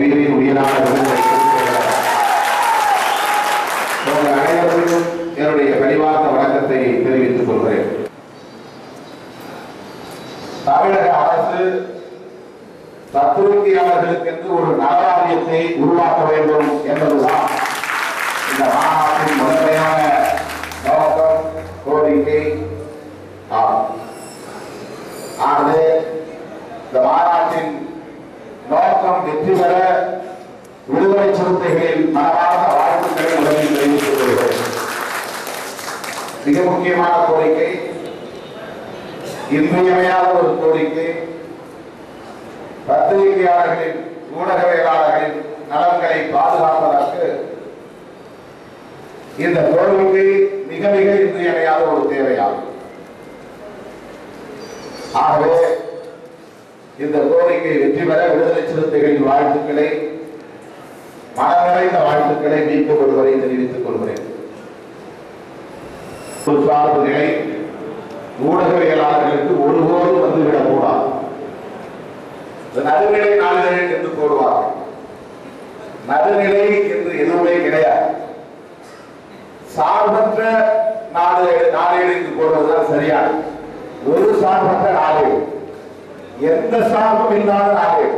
உயிரின் உயிரான விருதை உங்கள் அனைவருக்கும் என்னுடைய பணிவார்ந்த வணக்கத்தை தெரிவித்துக் கொள்கிறேன் தமிழக அரசு தத்துவங்கியாளர்களுக்கென்று ஒரு நலவாரியத்தை உருவாக்க வேண்டும் என்பதுதான் இந்த மாநாட்டின் முதன்மையான நோக்கம் கோரிக்கை ஆகும் ஆகவே இந்த மாநாட்டின் நோக்கம் வெற்றி பெற விடுதலை சிறுத்தைகளின் மனமார்ந்த வாழ்த்துக்களை முதலில் தெரிவித்துக் கொள்கிறேன் மிக முக்கியமான கோரிக்கை இன்றியமையாத ஒரு கோரிக்கை பத்திரிகையாளர்களின் ஊடகவியலாளர்களின் நலன்களை பாதுகாப்பதற்கு இந்த கோரிக்கை மிக மிக இன்றியமையாத ஒரு தேவையாகும் ஆகவே இந்த கோரிக்கை வெற்றி பெற விடுதலை சிறுத்தைகளின் வாழ்த்துக்களை மனநிறைந்த வாழ்த்துக்களை மீண்டும் ஒருவரை தெரிவித்துக் கொள்கிறேன் ஒரு சார்பு நிலை ஊடகவியலாளர்களுக்கு ஒருபோதும் வந்துவிடக் கூடாது இந்த நடுநிலை நாளிதழ் என்று போடுவார்கள் நடுநிலை என்று எதுவுமே கிடையாது சார்பற்ற நாடு நாளேடு என்று போடுவதுதான் சரியான ஒரு சார்பற்ற நாளேடு எந்த சார்பும் இல்லாத நாளேடு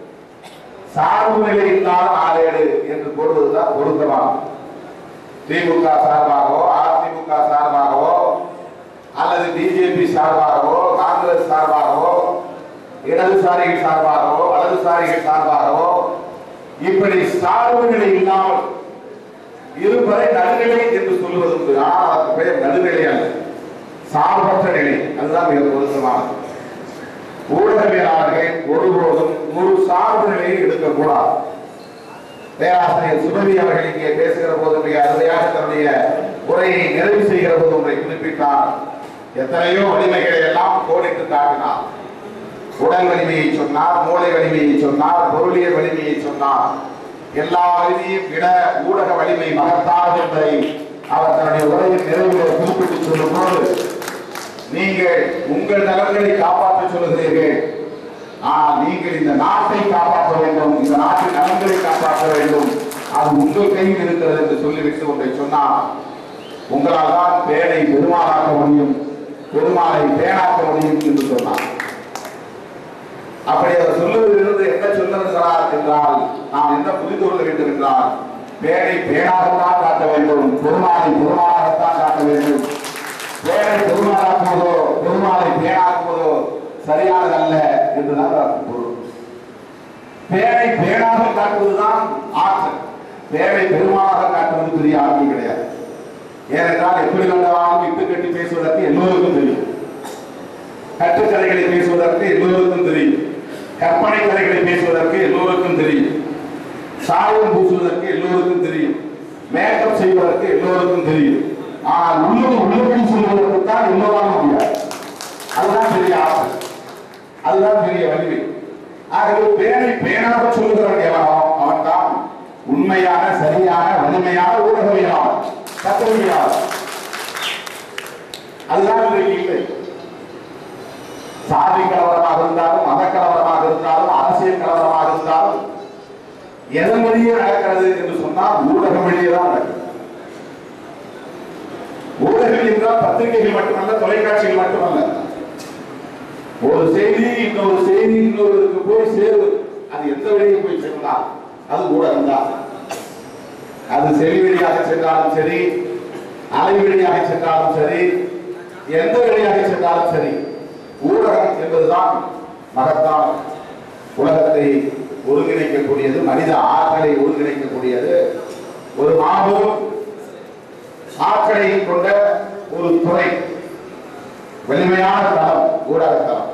சார்பு நிலை இல்லாத நாளேடு என்று போடுவதுதான் பொருத்தமாகும் திமுக சார்பாகவோ அதிமுக சார்பாகவோ அல்லது பிஜேபி சார்பாகவோ காங்கிரஸ் சார்பாகவோ இடதுசாரிகள் சார்பாகவோ வலதுசாரிகள் சார்பாகவோ இப்படி சார்புகளை இல்லாமல் இருப்பதை நடுநிலை என்று சொல்லுவது உண்டு ஆனால் அதற்கு பெயர் நடுநிலை அல்ல சார்பற்ற நிலை அதுதான் மிக பொருத்தமானது ஊடகவியலாளர்கள் ஒருபோதும் ஒரு சார்பு நிலையை எடுக்கக்கூடாது பேராசிரியர் சுபவி அவர்கள் இங்கே பேசுகிற போது மிக அருமையாக தன்னுடைய உரையை நிறைவு செய்கிற போது ஒன்றை குறிப்பிட்டார் எத்தனையோ வலிமைகளை எல்லாம் கோடிட்டு காட்டினார் உடல் வலிமையை சொன்னார் மூளை வலிமையை சொன்னார் பொருளியல் வலிமையை சொன்னார் எல்லா வலிமையும் விட ஊடக வலிமை மகத்தானது என்பதை அவர் தன்னுடைய உரையின் நிறைவில் குறிப்பிட்டு சொல்லும் போது நீங்கள் உங்கள் நலன்களை காப்பாற்ற சொல்லுகிறீர்கள் ஆனால் நீங்கள் இந்த நாட்டை காப்பாற்ற வேண்டும் இந்த நாட்டின் நலன்களை காப்பாற்ற வேண்டும் அது உங்கள் கையில் இருக்கிறது என்று சொல்லிவிட்டு ஒன்றை சொன்னார் உங்களால் தான் பேனை பெருமாளாக்க முடியும் பெருமாளை பேனாக்க முடியும் என்று சொன்னார் அப்படி அவர் சொல்லுவதிலிருந்து என்ன சொல்ல வருகிறார் என்றால் நாம் என்ன புரிந்து கொள்ள வேண்டும் என்றால் பேனை பேனாகத்தான் காட்ட வேண்டும் பெருமாளை பெருமாளாகத்தான் காட்ட வேண்டும் பேனை பெருமாளாக்குவதோ பெருமாளை பேனாக்குவதோ சரியானதல்ல என்றுதான் அதற்கு பொருள் பேனை பேனாக காட்டுவதுதான் ஆற்றல் பேனை பெருமாளாக காட்டுவது பெரிய ஆற்றல் கிடையாது ஏனென்றால் எப்படி வேண்டாலும் இட்டு கட்டி பேசுவதற்கு எல்லோருக்கும் தெரியும் கட்டுக்கதைகளை பேசுவதற்கு எல்லோருக்கும் தெரியும் கற்பனை கதைகளை பேசுவதற்கு எல்லோருக்கும் தெரியும் சாயம் பூசுவதற்கு எல்லோருக்கும் தெரியும் மேக்கப் செய்வதற்கு எல்லோருக்கும் தெரியும் ஆனால் உள்ளது உள்ளபடி சொல்வதற்கு தான் எல்லோராலும் முடியாது அதுதான் பெரிய ஆசை அதுதான் பெரிய வலிமை ஆகவே பேரை பேனாக சொல்லுகிறவன் எவனோ அவன் தான் உண்மையான சரியான வலிமையான ஊடகவியலாளர் பத்திரிகையாளர் அதுதான் இன்றைக்கு இல்லை சாதி கலவரமாக இருந்தாலும் மத கலவரமாக இருந்தாலும் அரசியல் கலவரமாக இருந்தாலும் எதன் வழியே நடக்கிறது என்று சொன்னால் ஊடகம் வழியே தான் நடக்கிறது ஊடகங்கள் என்றால் பத்திரிகைகள் மட்டுமல்ல தொலைக்காட்சிகள் மட்டுமல்ல ஒரு செய்தி இன்னொரு செய்தி இன்னொருக்கு போய் சேருவது அது எந்த வழியை போய் செல்லலாம் அது ஊடகம் தான் அது செவி வழியாக சென்றாலும் சரி அலை வழியாக சென்றாலும் சரி எந்த வழியாக சென்றாலும் சரி ஊடகம் என்பதுதான் மகத்தான் உலகத்தை ஒருங்கிணைக்கக்கூடியது மனித ஆற்றலை ஒருங்கிணைக்கக்கூடியது ஒரு மாபெரும் ஆற்றலை கொண்ட ஒரு துறை வலிமையான தளம் ஊடக தளம்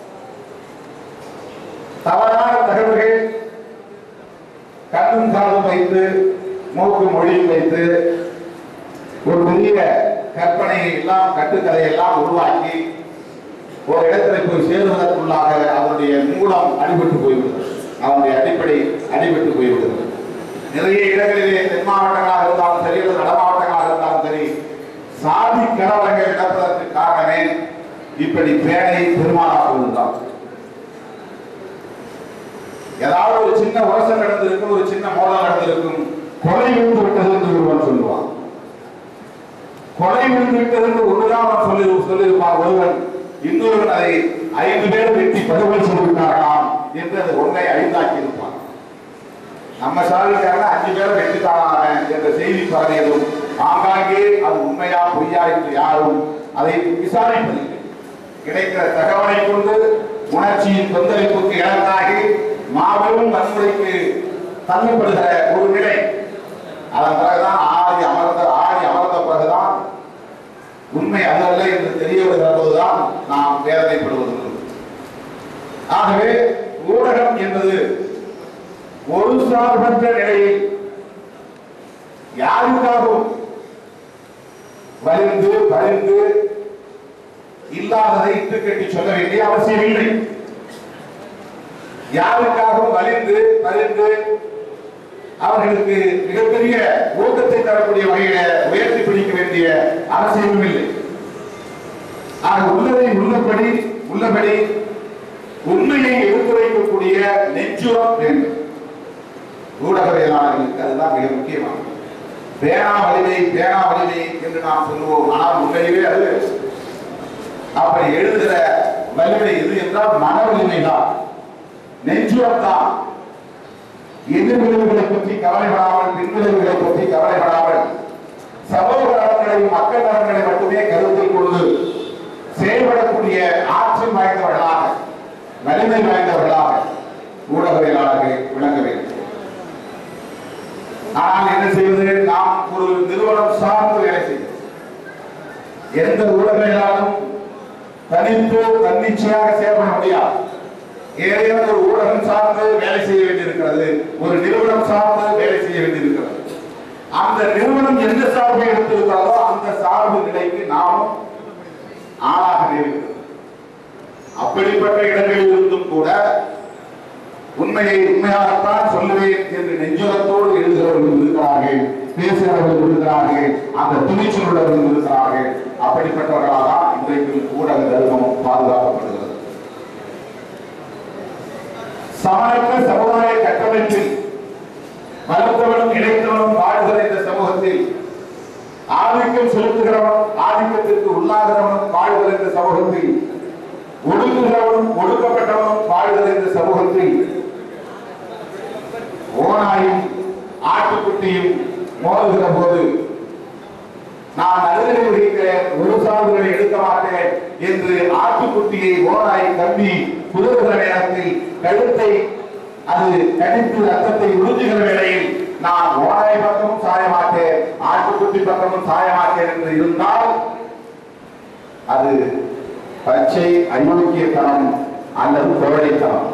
தவறான தகவல்கள் கண்ணும் காலும் வைத்து மூக்கு மொழியும் வைத்து ஒரு பெரிய கற்பனையை எல்லாம் கட்டுக்கதை எல்லாம் உருவாக்கி ஒரு இடத்துல போய் சேருவதற்குள்ளாக அதனுடைய மூலம் அடிபட்டு போய்விடுகிறது அதனுடைய அடிப்படை அடிபட்டு போய்விடுகிறது நிறைய இடங்களிலே தென் மாவட்டங்களாக இருந்தாலும் சரி அல்லது வட மாவட்டங்களாக இருந்தாலும் சரி சாதி கலவரங்கள் நடப்பதற்கு காரணமே இப்படி பேனை பெருமாளாக்குவதுதான் ஏதாவது ஒரு சின்ன உரசல் நடந்திருக்கு சின்ன மோதல் நடந்திருக்கும் கொலை விழுந்து விட்டது என்று ஒருவன் சொல்லுவான் கொலை விழுந்து விட்டது என்று ஒன்றுதான் அவன் சொல்லி சொல்லியிருப்பான் ஒருவன் இன்னொருவன் அதை ஐந்து பேர் வெட்டி படுகொலை செய்து விட்டார்களாம் என்று அது ஒன்றை ஐந்தாக்கி இருப்பான் நம்ம சாதிக்காரங்க அஞ்சு பேரை வெட்டிட்டாங்க என்ற செய்தி பரவியதும் ஆங்காங்கே அது உண்மையா பொய்யா என்று யாரும் அதை விசாரிப்பதில்லை கிடைக்கிற தகவலை கொண்டு உணர்ச்சியின் கொந்தளிப்புக்கு இலக்காகி மாபெரும் வன்முறைக்கு தள்ளப்படுகிற ஒரு நிலை அதன் பிறகுதான் ஆடி அமர்ந்த ஆடி அமர்ந்த பிறகுதான் உண்மை அதல்ல என்று தெரிய வருகிற போதுதான் நாம் வேதனைப்படுவதுண்டு ஆகவே ஊடகம் என்பது ஒரு சார்பற்ற நிலையில் யாருக்காகவும் வலிந்து பரிந்து இல்லாததை இட்டு கட்டி சொல்ல வேண்டிய அவசியம் இல்லை யாருக்காகவும் வலிந்து பரிந்து அவர்களுக்கு மிகப்பெரிய ஊக்கத்தை தரக்கூடிய வகையில உயர்த்தி பிடிக்க வேண்டிய அவசியமும் இல்லை ஆக உள்ளதை உள்ளபடி உள்ளபடி உண்மையை எடுத்துரைக்கக்கூடிய நெஞ்சுரம் வேண்டும் ஊடகவியலாளர்களுக்கு அதுதான் மிக முக்கியமானது பேனா வலிமை பேனா வலிமை என்று நாம் சொல்லுவோம் ஆனால் உண்மையிலே அது அப்படி எழுதுகிற வலிமை எது என்றால் மன வலிமை தான் நெஞ்சுரம் தான் எதிர்விளைவுகளை பற்றி கவலைப்படாமல் பின்விளைவுகளை பற்றி கவலைப்படாமல் சமூக நலன்களையும் மக்கள் நலன்களை மட்டுமே கருத்தில் கொண்டு செயல்படக்கூடிய ஆற்றல் வாய்ந்தவர்களாக வலிமை வாய்ந்தவர்களாக ஊடகவியலாளர்கள் விளங்க வேண்டும் ஆனால் என்ன செய்வது நாம் ஒரு நிறுவனம் சார்ந்து வேலை செய்யும் எந்த ஊடகவியலாளரும் தனித்து தன்னிச்சையாக செயல்பட முடியாது ஏதேனும் ஒரு ஊடகம் சார்ந்து வேலை செய்ய வேண்டியிருக்கிறது ஒரு நிறுவனம் சார்ந்து வேலை செய்ய வேண்டியிருக்கிறது அந்த நிறுவனம் எந்த சார்பை எடுத்திருக்கிறதோ அந்த சார்பு நிலைக்கு நாமும் ஆளாக நேரிடுகிறது அப்படிப்பட்ட இடங்களில் இருந்தும் கூட உண்மையை உண்மையாகத்தான் சொல்லுவேன் என்று நெஞ்சுரத்தோடு எழுதுகிறவர்கள் இருக்கிறார்கள் பேசுகிறவர்கள் இருக்கிறார்கள் அந்த துணிச்சல் உள்ளவர்கள் இருக்கிறார்கள் அப்படிப்பட்டவர்களால் தான் இன்றைக்கு ஊடக தர்மம் பாதுகாக்கப்படுகிறது சமணற்ற சமுதாய கட்டமைப்பில் வளர்த்தவனும் இணைத்தவனும் வாழ்கிற இந்த சமூகத்தில் ஆதிக்கம் செலுத்துகிறவனும் ஆதிக்கத்திற்கு உள்ளாகிறவனும் வாழ்கிற இந்த சமூகத்தில் ஒடுங்குகிறவனும் ஒடுக்கப்பட்டவனும் வாழ்கிற இந்த சமூகத்தில் ஓனாயும் ஆட்டுக்குட்டியும் மோதுகிற போது நான் நடுநிலை வகிக்கிறேன் ஒரு சார்புகளை எடுக்க மாட்டேன் என்று ஆட்டுக்குட்டியை ஓனாய் கம்பி குதவுகிற நேரத்தில் கழுத்தை அது கடித்து ரத்தத்தை உறிஞ்சுகிற வேளையில் நான் ஓனாய் பக்கமும் சாய மாட்டேன் ஆட்டுக்குட்டி பக்கமும் சாய மாட்டேன் என்று இருந்தால் அது பச்சை அயோக்கியத்தனம் அல்லது கோழைத்தனம்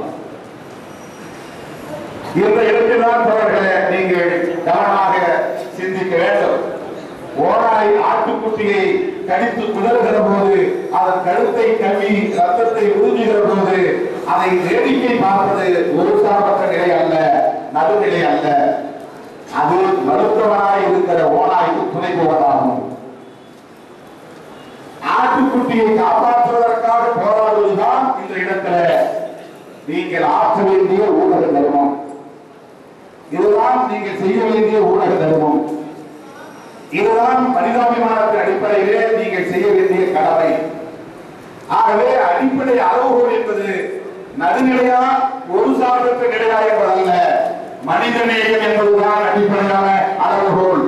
இந்த இடத்தில் தான் தோழர்களே நீங்கள் கவனமாக சிந்திக்க வேண்டும் ஓராய் ஆட்டுக்குட்டியை கடித்து குதறுகிற போது அதன் கழுத்தை கவி ரத்தத்தை உறிஞ்சுகிற போது அதை வேடிக்கை பார்ப்பது ஒரு சார்பற்ற நிலை அல்ல நடுநிலை அல்ல அது மருத்துவனாய் இருக்கிற ஓனாய்க்கு துணை போவதாகும் ஆட்டுக்குட்டியை காப்பாற்றுவதற்காக போராடுவதுதான் இந்த இடத்துல நீங்கள் ஆற்ற வேண்டிய ஊடக தர்மம் இதுதான் நீங்கள் செய்ய வேண்டிய ஊடக தர்மம் இதுதான் மனிதாபிமானத்தின் அடிப்படையிலே நீங்கள் செய்ய வேண்டிய கடமை ஆகவே அடிப்படை அளவுகோல் என்பது நடுநிலையா ஒரு சார்பற்ற நிலையா என்பதல்ல மனிதநேயம் என்பதுதான் அடிப்படையான அளவுகோல்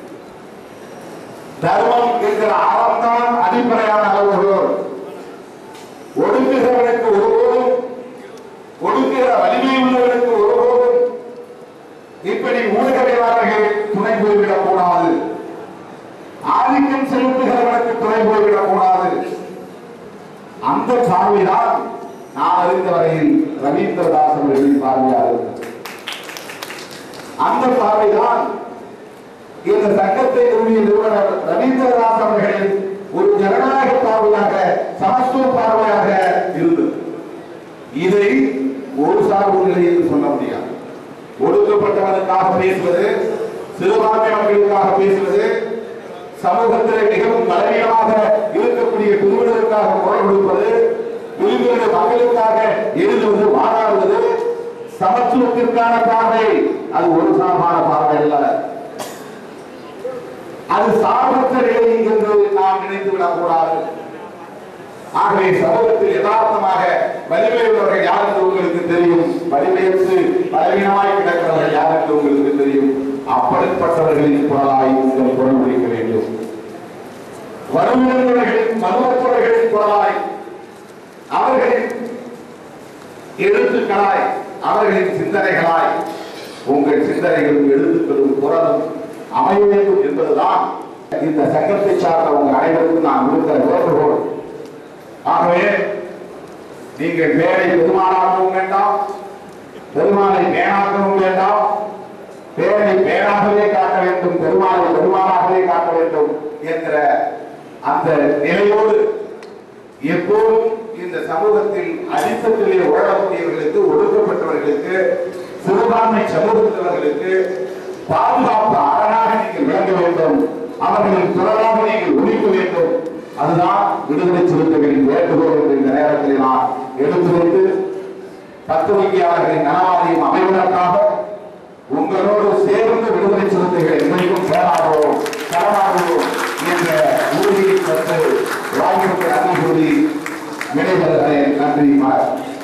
தர்மம் என்கிற அறம்தான் அடிப்படையான அளவுகோல் ஒடுக்குகிறவனுக்கு ஒருபோதும் ஒடுக்குகிற வலிமை உள்ளவனுக்கு ஒருபோதும் இப்படி ஊடகவியலாளர்கள் துணை போய்விடக் கூடாது ஆதிக்கம் செலுத்துகிறவனுக்கு துணை போய்விடக் கூடாது அந்த பார்வைதான் நான் அறிந்த வரையில் ரவீந்திரதாஸ் அவர்களின் பார்வையாக இருந்தது அந்த பார்வைதான் இந்த சட்டத்தை நிறுவிய நிறுவனர் ரவீந்திரநாத் அவர்களின் ஒரு ஜனநாயக பார்வையாக சமத்துவ பார்வையாக இருந்தது இதை ஒரு சார்பு நிலை என்று சொல்ல முடியாது ஒடுக்கப்பட்டவனுக்காக பேசுவது சிறுபான்மை மக்களுக்காக பேசுவது சமூகத்திலே மிகவும் பலவீனமாக இருக்கக்கூடிய குழுவினருக்காக குரல் கொடுப்பது குழுவினர் மக்களுக்காக எழுதுவது வாழாடுவது சமத்துவத்திற்கான பார்வை அது ஒரு சார்பான பார்வை அல்ல அது சார்பற்ற நிலை என்று நாம் நினைத்து விடக்கூடாது ஆகவே சமூகத்தில் யதார்த்தமாக வலிமை உள்ளவர்கள் யார் என்று உங்களுக்கு தெரியும் வலிமையற்று பலவீனமாய் கிடக்கிறவர்கள் யார் என்று உங்களுக்கு தெரியும் அப்படிப்பட்டவர்களின் குரலாய் நீங்கள் குரல் உரைக்க வேண்டும் வலுவிழந்தவர்களின் மருவப்பவர்களின் குரலாய் அவர்களின் எழுத்துக்களாய் அவர்களின் சிந்தனைகளாய் உங்கள் சிந்தனைகளும் எழுத்துக்களும் குரலும் அமைய வேண்டும் என்பதுதான் இந்த சங்கத்தை சார்ந்த உங்கள் அனைவருக்கும் நான் விடுக்கிற வேண்டுகோள் ஆகவே நீங்கள் மேடை பெருமானாகவும் வேண்டாம் பெருமானை மேனாக்கவும் வேண்டாம் பேரை பேராகவே காட்ட வேண்டும் பெருமானை பெருமானாகவே காட்ட வேண்டும் என்கிற அந்த நிலையோடு எப்போதும் இந்த சமூகத்தில் அடித்தத்திலே உழலக்கூடியவர்களுக்கு ஒடுக்கப்பட்டவர்களுக்கு சிறுபான்மை சமூகத்தினர்களுக்கு பாதுகாப்பு அரணாக நீங்கள் விளங்க வேண்டும் அவர்களின் குரலாக நீங்கள் ஒழிக்க வேண்டும் அதுதான் விடுதலை சிறுத்தைகளின் வேண்டுகோள் என்று இந்த நேரத்தில் நான் எடுத்து வைத்து பத்திரிகையாளர்களின் நலவாரியம் அமைவதற்காக உங்களோடு சேர்ந்து விடுதலை சிறுத்தைகள் என்றைக்கும் போராடுவோம் போராடுவோம் என்ற உறுதியை பெற்று வாய்ப்புக்கு நன்றி கூறி விடைபெறுகிறேன் நன்றி வணக்கம்